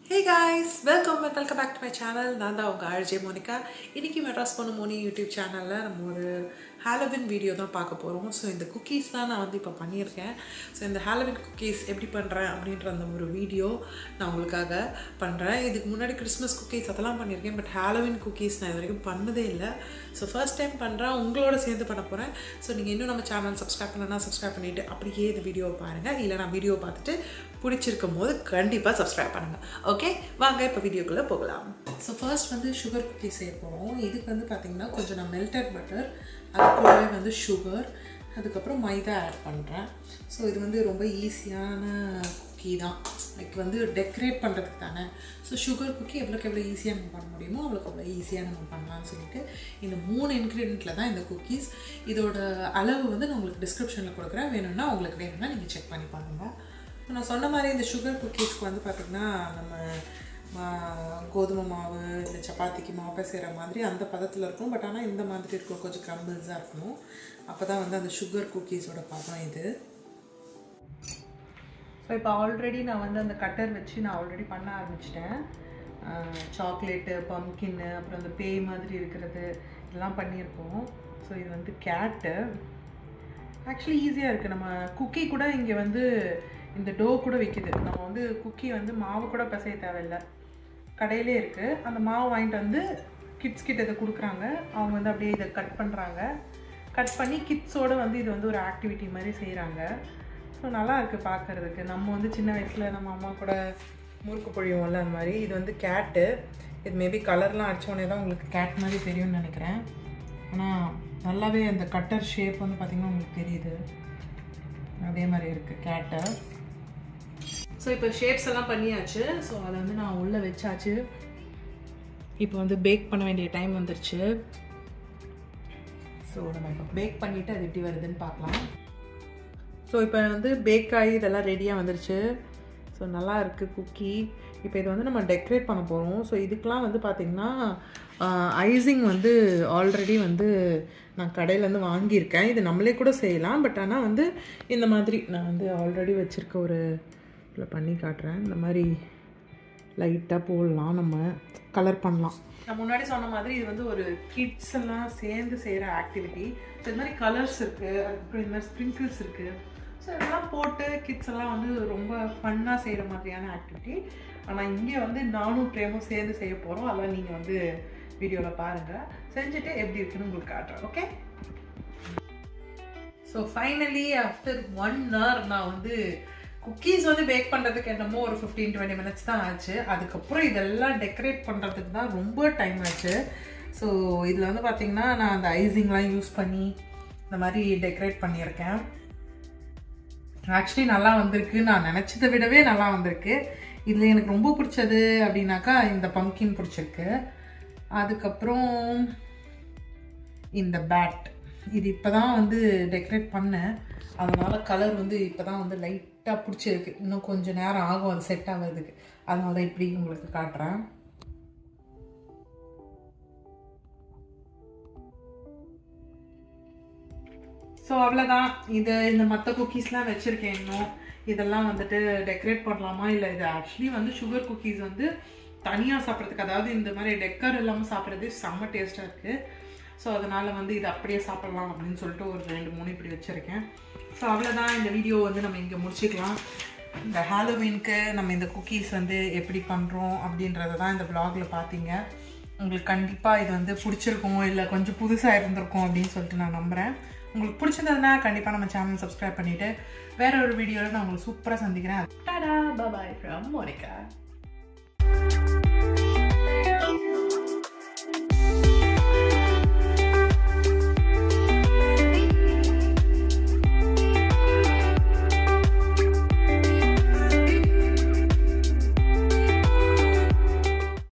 hey guys welcome welcome back to my channel நான் தான் உங்கள் ஆர்ஜே மோனிகா இன்றைக்கி மெட்ராஸ் பொண்ணு மோனி யூடியூப் சேனலில் நம்ம ஒரு ஹாலோவின் வீடியோ தான் பார்க்க போகிறோம் ஸோ இந்த குக்கீஸ் தான் நான் வந்து இப்போ பண்ணியிருக்கேன் ஸோ இந்த ஹாலோவின் குக்கீஸ் எப்படி பண்ணுறேன் அப்படின்ற அந்த ஒரு வீடியோ நான் உங்களுக்காக பண்ணுறேன் இதுக்கு முன்னாடி கிறிஸ்மஸ் குக்கீஸ் அதெல்லாம் பண்ணியிருக்கேன் பட் ஹாலோவின் குக்கீஸ் நான் இது வரைக்கும் பண்ணதே இல்லை ஸோ ஃபர்ஸ்ட் டைம் பண்ணுறேன் உங்களோட சேர்ந்து பண்ண போகிறேன் ஸோ நீங்கள் இன்னும் நம்ம சேனல் சப்ஸ்கிரைப் பண்ணனா சப்ஸ்கிரைப் பண்ணிவிட்டு அப்படியே இந்த வீடியோவை பாருங்கள் இல்லை நான் வீடியோ பார்த்துட்டு பிடிச்சிருக்கும் போது கண்டிப்பாக சப்ஸ்கிரைப் பண்ணுங்கள் ஓகே வாங்க இப்போ வீடியோக்குள்ளே போகலாம் ஸோ ஃபர்ஸ்ட் வந்து சுகர் குக்கி செய்ய போகிறோம் இதுக்கு வந்து பார்த்திங்கன்னா கொஞ்சம் நான் மெல்டட் பட்டர் அது கூடவே வந்து சுகர் அதுக்கப்புறம் மைதா ஆட் பண்ணுறேன் ஸோ இது வந்து ரொம்ப ஈஸியான குக்கி தான் லைக் வந்து டெக்கரேட் பண்ணுறதுக்கு தானே ஸோ சுகர் குக்கி எவ்வளோக்கு எவ்வளோ ஈஸியாக நம்ம பண்ண முடியுமோ அவ்வளோக்கு அவ்வளோ ஈஸியாக நம்ம பண்ணலாம்னு சொல்லிட்டு இந்த மூணு இன்க்ரீடியண்ட்டில் தான் இந்த குக்கீஸ் இதோட அளவு வந்து நான் உங்களுக்கு டிஸ்கிரிப்ஷனில் கொடுக்குறேன் வேணும்னா உங்களுக்கு வேணும்னா நீங்கள் செக் பண்ணி பாருங்கள் நான் சொன்ன மாதிரி இந்த சுகர் குக்கீஸ்க்கு வந்து பார்த்திங்கன்னா நம்ம மா- கோதுமை மாவு இல்லை சப்பாத்திக்கு மாவு செய்கிற மாதிரி அந்த பதத்தில் இருக்கும் பட் ஆனால் இந்த மாதிரி இருக்கும் கொஞ்சம் க்ரம்பிள்ஸாக இருக்கணும் அப்போ தான் வந்து அந்த சுகர் குக்கீஸோட பதம் இது ஸோ இப்போ ஆல்ரெடி நான் வந்து அந்த கட்டர் வச்சு நான் ஆல்ரெடி பண்ண ஆரம்பிச்சிட்டேன் சாக்லேட்டு பம்கின்னு அப்புறம் அந்த பேய் மாதிரி இருக்கிறது இதெல்லாம் பண்ணியிருக்கோம் ஸோ இது வந்து கேட்டு ஆக்சுவலி ஈஸியாக இருக்குது நம்ம குக்கி கூட இங்கே வந்து இந்த டோ கூட விற்கிது நம்ம வந்து குக்கி வந்து மாவு கூட பிசைய தேவையில்லை கடையிலே இருக்குது அந்த மாவு வாங்கிட்டு வந்து கிட்ஸ் கிட்ட இதை கொடுக்குறாங்க அவங்க வந்து அப்படியே இதை கட் பண்ணுறாங்க கட் பண்ணி கிட்ஸோட வந்து இது வந்து ஒரு ஆக்டிவிட்டி மாதிரி செய்கிறாங்க ஸோ நல்லா இருக்குது பார்க்குறதுக்கு நம்ம வந்து சின்ன வயசில் நம்ம அம்மா கூட முறுக்கு பொழிவோம்ல அந்த மாதிரி இது வந்து கேட்டு இது மேபி கலர்லாம் அடித்தோடனே தான் உங்களுக்கு கேட் மாதிரி தெரியும்னு நினைக்கிறேன் ஆனால் நல்லாவே அந்த கட்டர் ஷேப் வந்து பார்த்திங்கன்னா உங்களுக்கு தெரியுது அதே மாதிரி இருக்குது கேட்டை ஸோ இப்போ ஷேப்ஸ் எல்லாம் பண்ணியாச்சு ஸோ அதை வந்து நான் உள்ளே வச்சாச்சு இப்போ வந்து பேக் பண்ண வேண்டிய டைம் வந்துருச்சு ஸோ நம்ம இப்போ பேக் பண்ணிவிட்டு அது எப்படி வருதுன்னு பார்க்கலாம் ஸோ இப்போ வந்து பேக் ஆகி இதெல்லாம் ரெடியாக வந்துருச்சு ஸோ நல்லா இருக்குது குக்கி இப்போ இது வந்து நம்ம டெக்கரேட் பண்ண போகிறோம் ஸோ இதுக்கெலாம் வந்து பார்த்திங்கன்னா ஐசிங் வந்து ஆல்ரெடி வந்து நான் கடையிலேருந்து வாங்கியிருக்கேன் இது நம்மளே கூட செய்யலாம் பட் ஆனால் வந்து இந்த மாதிரி நான் வந்து ஆல்ரெடி வச்சுருக்க ஒரு இதில் பண்ணி காட்டுறேன் இந்த மாதிரி லைட்டாக போடலாம் நம்ம கலர் பண்ணலாம் நான் முன்னாடி சொன்ன மாதிரி இது வந்து ஒரு கிட்ஸ் எல்லாம் சேர்ந்து செய்கிற ஆக்டிவிட்டி ஸோ இது மாதிரி கலர்ஸ் இருக்குது அதுக்கப்புறம் இந்த மாதிரி ஸ்ப்ரிங்கிள்ஸ் இருக்குது ஸோ இதெல்லாம் போட்டு கிட்ஸ் எல்லாம் வந்து ரொம்ப ஃபன்னாக செய்கிற மாதிரியான ஆக்டிவிட்டி ஆனால் இங்கே வந்து நானும் பிரேமும் சேர்ந்து செய்ய போகிறோம் அதெல்லாம் நீங்கள் வந்து வீடியோவில் பாருங்கள் செஞ்சுட்டு எப்படி இருக்குன்னு உங்களுக்கு காட்டுறேன் okay so finally after one hour நான் வந்து குக்கீஸ் வந்து பேக் பண்ணுறதுக்கு என்னமோ ஒரு ஃபிஃப்டீன் டுவெண்ட்டி மினிட்ஸ் தான் ஆச்சு அதுக்கப்புறம் இதெல்லாம் டெக்கரேட் பண்ணுறதுக்கு தான் ரொம்ப டைம் ஆச்சு ஸோ இதில் வந்து பார்த்தீங்கன்னா நான் அந்த ஐசிங்லாம் யூஸ் பண்ணி இந்த மாதிரி டெக்கரேட் பண்ணியிருக்கேன் ஆக்சுவலி நல்லா வந்திருக்கு நான் நினச்சதை விடவே நல்லா வந்திருக்கு இதில் எனக்கு ரொம்ப பிடிச்சது அப்படின்னாக்கா இந்த பம்கின் பிடிச்சிருக்கு அதுக்கப்புறம் இந்த பேட் இது இப்போ தான் வந்து டெக்கரேட் பண்ணேன் அதனால் கலர் வந்து இப்போ தான் வந்து லைட்டாக பிடிச்சிருக்கு இன்னும் கொஞ்சம் நேரம் ஆகும் அது செட் ஆகிறதுக்கு அதனால தான் இப்படி உங்களுக்கு காட்டுறேன் ஸோ அவ்வளோதான் இது இந்த மற்ற குக்கீஸ்லாம் வச்சுருக்கேன் இன்னும் இதெல்லாம் வந்துட்டு டெக்கரேட் பண்ணலாமா இல்லை இது ஆக்சுவலி வந்து சுகர் குக்கீஸ் வந்து தனியாக சாப்பிட்றதுக்கு அதாவது இந்த மாதிரி டெக்கர் இல்லாமல் சாப்பிட்றது செம்ம டேஸ்ட்டாக இருக்குது ஸோ அதனால் வந்து இது அப்படியே சாப்பிட்லாம் அப்படின்னு சொல்லிட்டு ஒரு ரெண்டு மூணு இப்படி வச்சுருக்கேன் ஸோ அவ்வளோதான் இந்த வீடியோ வந்து நம்ம இங்கே முடிச்சுக்கலாம் இந்த ஹாலோவீனுக்கு நம்ம இந்த குக்கீஸ் வந்து எப்படி பண்ணுறோம் அப்படின்றத தான் இந்த vlogல பார்த்தீங்க உங்களுக்கு கண்டிப்பாக இது வந்து பிடிச்சிருக்கும் இல்லை கொஞ்சம் புதுசாக இருந்திருக்கும் அப்படின்னு சொல்லிட்டு நான் நம்புகிறேன் உங்களுக்கு பிடிச்சிருந்ததுன்னா கண்டிப்பாக நம்ம சேனல் சப்ஸ்கிரைப் பண்ணிவிட்டு வேற ஒரு வீடியோவில் நான் உங்களுக்கு சூப்பராக சந்திக்கிறேன் டாடா பாய் ஃப்ரம் மோனிகா